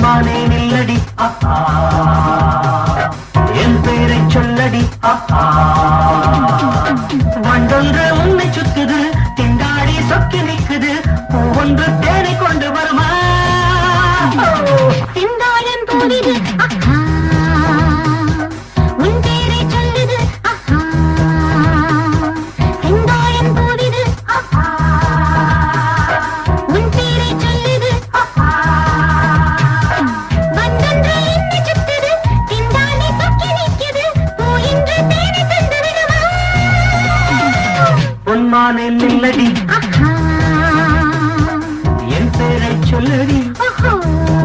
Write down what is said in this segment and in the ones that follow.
பொன்மானே நில்லடி ஆஹா. என் பேரை சொல்லடி ஆஹா. வண்டொன்று உன்னை சுத்துது திண்டாடி சொக்கி நிக்குது ஒன்று தேனை கொண்டு வருமா செந்தாழம் போதிது ஆஹா உன் பேரை சொல்லுது ஆஹா செந்தாழம் போதிது ஆஹா உன் பேரை சொல்லுது ஆஹா வந்தொன்று என்ன சுத்துது திண்டாடி சொக்கி நிக்குது பூ என்று தேனை தந்து விடுமா பொன்மானே நில்லடி ஆஹா என் பேரை சொல்லடி ஓஹோ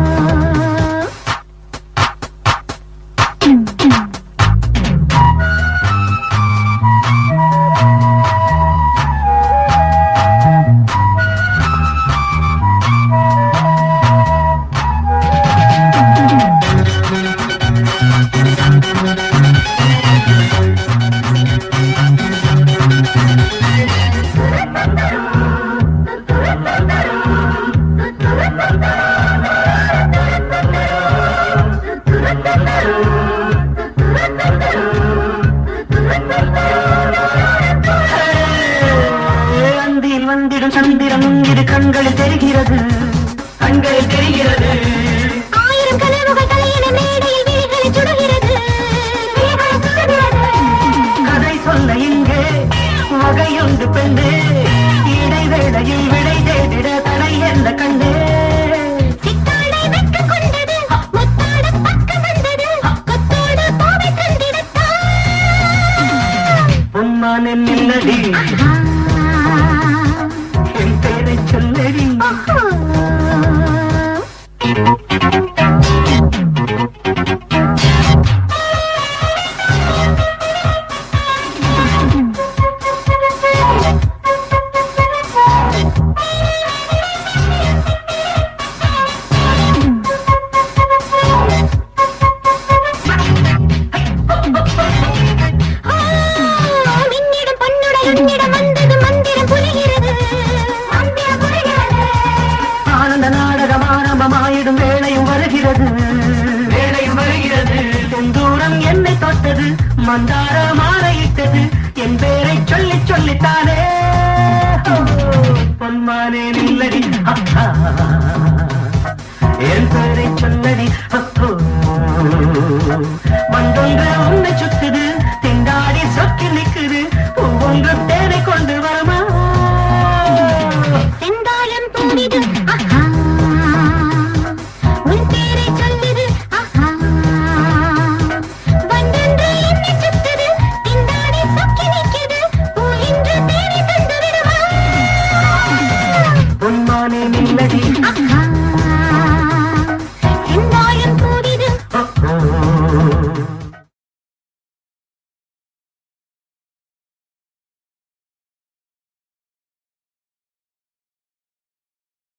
ஏ, அந்தியில் வந்திடும் சந்திரம் இரு கண்களில் தெரிகிறது கண்களில் தெரிகிறது ஆயிரம் கனவுகள் தலையின மேடையில் விழிகளை சுடுகிறது விழிகளை சுடுகிறது கதை சொல்ல இங்கே வகையுண்டு பெண்ணே இடைவேளையில் விடை தேடிட தடை என்ன கண்டே சித்தாடை வெட்க கொண்டது முத்தாட பக்கம் வந்தது கொத்தோடு பாவை தந்திடத்தான் பொன்மானே நில்லடி என் பேரை சொல்லடி மின்னிடம் பொன்னுடல் உன்னிடம் வந்தது மந்திரம் புரிகிறது மந்திரம் புரிகிறது ஆனந்த நாடகம் ஆரம்பமாயிடும் வேளையும் வருகிறது வேளையும் வருகிறது செந்தூரம் என்னை தொட்டது மந்தார மாலையிட்டது என் பேரை சொல்லி சொல்லித்தானே ஓ, பொன்மானே நில்லடி அக்கா என் பேரை சொல்லடி அப்போ மண்டொன்று உன்னை சுத்துது திண்டாடி சொக்கி நிக்குது ஒவ்வொன்று தேனை கொண்டு வருமா செந்தாழம் பூவிது ஆஹா உன் பேரை சொல்லுது ஆஹா வந்தொன்று என்னை சுத்துது திண்டாடி சொக்கி நிக்குது பூ என்று தேடி தந்து விடுமா பொன்மானே நில்லடி ஆஹா